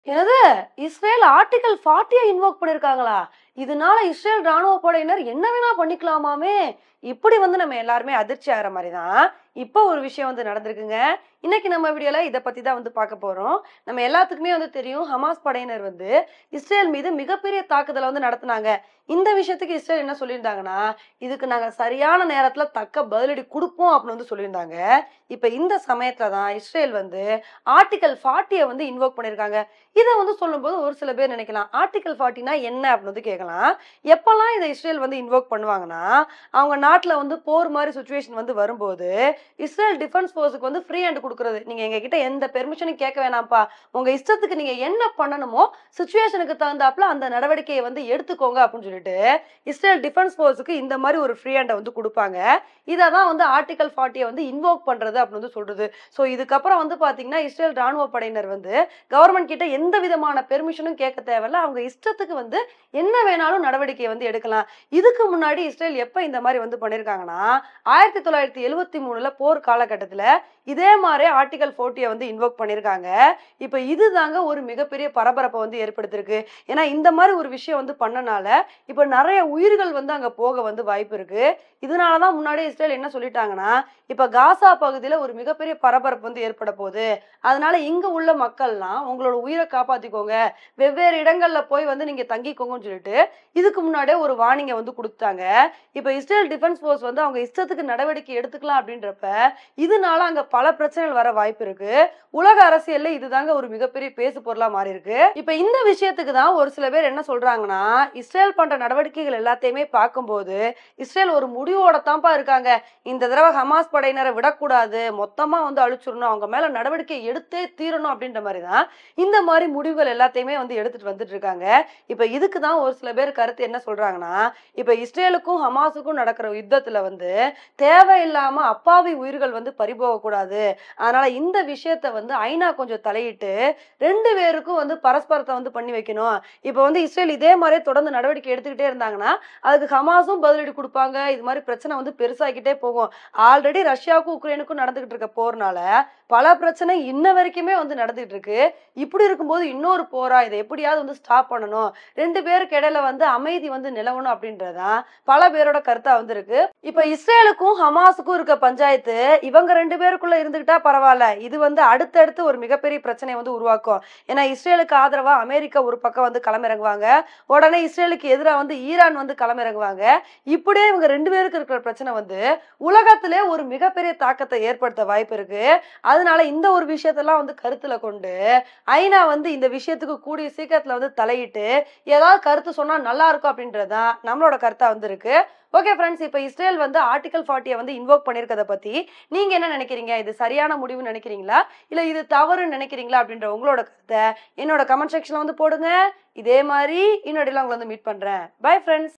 என்னது Israel article ஃபார்ட்டியை invoke பண்ணிருக்காங்களா இதனால இஸ்ரேல் ராணுவ படையினர் என்ன வேணா பண்ணிக்கலாமாமே இப்படி வந்து நம்ம எல்லாருமே அதிர்ச்சி ஆகிற மாதிரி தான் இப்போ ஒரு விஷயம் வந்து நடந்திருக்குங்க இன்னைக்கு நம்ம வீடியோல இதை பத்தி தான் வந்து பார்க்க போறோம் நம்ம எல்லாத்துக்குமே வந்து தெரியும் ஹமாஸ் படையினர் வந்து இஸ்ரேல் மீது மிகப்பெரிய தாக்குதலை வந்து நடத்துனாங்க இந்த விஷயத்துக்கு இஸ்ரேல் என்ன சொல்லியிருந்தாங்கன்னா இதுக்கு நாங்க சரியான நேரத்துல தக்க பதிலடி கொடுப்போம் அப்படின்னு வந்து சொல்லியிருந்தாங்க இப்ப இந்த சமயத்துல தான் இஸ்ரேல் வந்து ஆர்டிகல் ஃபார்ட்டியை வந்து இன்வோக் பண்ணியிருக்காங்க இதை வந்து சொல்லும்போது ஒரு சில பேர் நினைக்கலாம் ஆர்டிகல் ஃபார்ட்டினா என்ன அப்படின்னு வந்து கேட்கலாம் எப்பெல்லாம் இதை இஸ்ரேல் வந்து இன்வோக் பண்ணுவாங்கன்னா அவங்க நாட்டில் வந்து போர் மாதிரி சுச்சுவேஷன் வந்து வரும்போது இஸ்ரேல் டிஃபென்ஸ் ஃபோர்ஸுக்கு வந்து ஃப்ரீ ஹேண்ட் கொடுக்குறது நீங்கள் எங்ககிட்ட எந்த பெர்மிஷனும் கேட்க வேணாம்ப்பா உங்கள் இஷ்டத்துக்கு நீங்கள் என்ன பண்ணணுமோ சுச்சுவேஷனுக்கு தகுந்தாப்புல அந்த நடவடிக்கையை வந்து எடுத்துக்கோங்க அப்படின்னு சொல்லிட்டு இஸ்ரேல் டிஃபென்ஸ் ஃபோர்ஸுக்கு இந்த மாதிரி ஒரு ஃப்ரீ ஹேண்டை வந்து கொடுப்பாங்க இதை தான் வந்து ஆர்டிகல் ஃபார்ட்டியை வந்து இன்வோக் பண்ணுறது அப்படின்னு வந்து சொல்கிறது ஸோ இதுக்கப்புறம் வந்து பார்த்தீங்கன்னா இஸ்ரேல் ராணுவ படையினர் வந்து கவர்மெண்ட் கிட்ட எந்த விதமான பெர்மிஷனும் கேட்க தேவையில்ல அவங்க இஷ்டத்துக்கு வந்து என்ன வேணாலும் நடவடிக்கை வந்து எடுக்கலாம் இதுக்கு முன்னாடி இஸ்ரேல் எப்போ இந்த மாதிரி வந்து பண்ணியிருக்காங்கன்னா ஆயிரத்தி தொள்ளாயிரத்தி எழுவத்தி மூணுல போர் காலகட்டத்தில் இதே மாதிரி ஆர்டிகல் ஃபோர்ட்டியை வந்து இன்வோக் பண்ணியிருக்காங்க இப்போ இதுதாங்க ஒரு மிகப்பெரிய பரபரப்பை வந்து ஏற்படுத்தியிருக்கு ஏன்னா இந்த மாதிரி ஒரு விஷயம் வந்து பண்ணனால இப்போ நிறைய உயிர்கள் வந்து அங்கே போக வந்து வாய்ப்பு இருக்கு இதனால தான் முன்னாடி இஸ்ரேல் என்ன சொல்லிட்டாங்கன்னா இப்போ காசா பகுதியில் ஒரு மிகப்பெரிய பரபரப்பு வந்து ஏற்பட போகுது அதனால இங்க உள்ள மக்கள்லாம் உங்களோட உயிரை காப்பாத்திக்கோங்க வெவ்வேறு இடங்கள்ல போய் வந்து நீங்க தங்கிக்கோங்கன்னு சொல்லிட்டு இதுக்கு முன்னாடியே ஒரு வார்னிங்கை வந்து கொடுத்தாங்க இப்போ இஸ்ரேல் டிஃபென்ஸ் ஃபோர்ஸ் வந்து அவங்க இஷ்டத்துக்கு நடவடிக்கை எடுத்துக்கலாம் அப்படின்றப்ப இதனால அங்க பல பிரச்சனைகள் வர வாய்ப்பு இருக்கு உலக அரசியல்ல இதுதாங்க ஒரு மிகப்பெரிய பேசு பொருளா மாறி இருக்கு இப்போ இந்த விஷயத்துக்கு தான் ஒரு சில பேர் என்ன சொல்றாங்கன்னா இஸ்ரேல் பண்ற நடவடிக்கைகள் எல்லாத்தையுமே பார்க்கும்போது இஸ்ரேல் ஒரு முடிவோட தான்ப்பா இருக்காங்க இந்த தடவை ஹமாஸ் படையினரை விடக்கூடாது மொத்தமா வந்து அழிச்சிடணும் அவங்க மேல நடவடிக்கை எடுத்தே தீரணும் அப்படின்ற மாதிரி தான் இந்த மாதிரி முடிவுகள் எல்லாத்தையுமே வந்து எடுத்துட்டு வந்துட்டு இருக்காங்க இப்ப இதுக்கு தான் ஒரு சில பேர் கருத்து என்ன சொல்றாங்கன்னா இப்ப இஸ்ரேலுக்கும் ஹமாஸுக்கும் நடக்கிற யுத்தத்துல வந்து தேவையில்லாம அப்பாவி உயிர்கள் வந்து பறிபோக கூடாது அதனால இந்த விஷயத்த வந்து ஐநா கொஞ்சம் தலையிட்டு ரெண்டு பேருக்கும் வந்து பரஸ்பரத்தை வந்து பண்ணி வைக்கணும் இப்ப வந்து இஸ்ரேல் இதே மாதிரியே தொடர்ந்து நடவடிக்கை எடுத்துக்கிட்டே இருந்தாங்கன்னா அதுக்கு ஹமாஸும் பதிலடி கொடுப்பாங்க இது மாதிரி பிரச்சனை வந்து பெருசாகிக்கிட்டே போகும் ஆல்ரெடி ரஷ்யாவுக்கும் உக்ரைனுக்கும் நடந்துகிட்டு இருக்க போர்னால பல பிரச்சனை இன்ன வரைக்குமே வந்து நடந்துகிட்டு இருக்கு இப்படி இருக்கும்போது இன்னொரு போரா இதை எப்படியாவது வந்து ஸ்டாப் பண்ணணும் ரெண்டு பேருக்கு இடையில வந்து அமைதி வந்து நிலவணும் அப்படின்றதான் பல பேரோட கருத்தா வந்து இருக்கு இப்ப இஸ்ரேலுக்கும் ஹமாஸுக்கும் இருக்க பஞ்சாயத்து இவங்க ரெண்டு பேருக்குள்ள இருந்துகிட்டா பரவாயில்ல இது வந்து அடுத்தடுத்து ஒரு மிகப்பெரிய பிரச்சனையை வந்து உருவாக்கும் ஏன்னா இஸ்ரேலுக்கு ஆதரவா அமெரிக்கா ஒரு பக்கம் வந்து களமிறங்குவாங்க உடனே இஸ்ரேலுக்கு எதிராக வந்து ஈரான் வந்து களமிறங்குவாங்க இப்படியே இவங்க ரெண்டு பேருக்கு இருக்கிற பிரச்சனை வந்து உலகத்திலே ஒரு மிகப்பெரிய தாக்கத்தை ஏற்படுத்த வாய்ப்பு இருக்கு அதனால இந்த ஒரு விஷயத்தெல்லாம் வந்து கருத்துல கொண்டு ஐநா வந்து இந்த விஷயத்துக்கு கூடிய சீக்கிரத்துல வந்து தலையிட்டு ஏதாவது கருத்து சொன்னா நல்லா இருக்கும் அப்படின்றதுதான் நம்மளோட கருத்தா வந்து இருக்கு ஓகே ஃப்ரெண்ட்ஸ் இப்போ இஸ்ரேல் வந்து ஆர்டிகல் ஃபார்ட்டியை வந்து இன்வோக் பண்ணியிருக்கதை பற்றி நீங்கள் என்ன நினைக்கிறீங்க இது சரியான முடிவு நினைக்கிறீங்களா இல்லை இது தவறுன்னு நினைக்கிறீங்களா அப்படின்ற உங்களோட கருத்தை என்னோட கமெண்ட் செக்ஷனில் வந்து போடுங்க இதே மாதிரி இன்னொடையில் உங்களை வந்து மீட் பண்ணுறேன் பை ஃப்ரெண்ட்ஸ்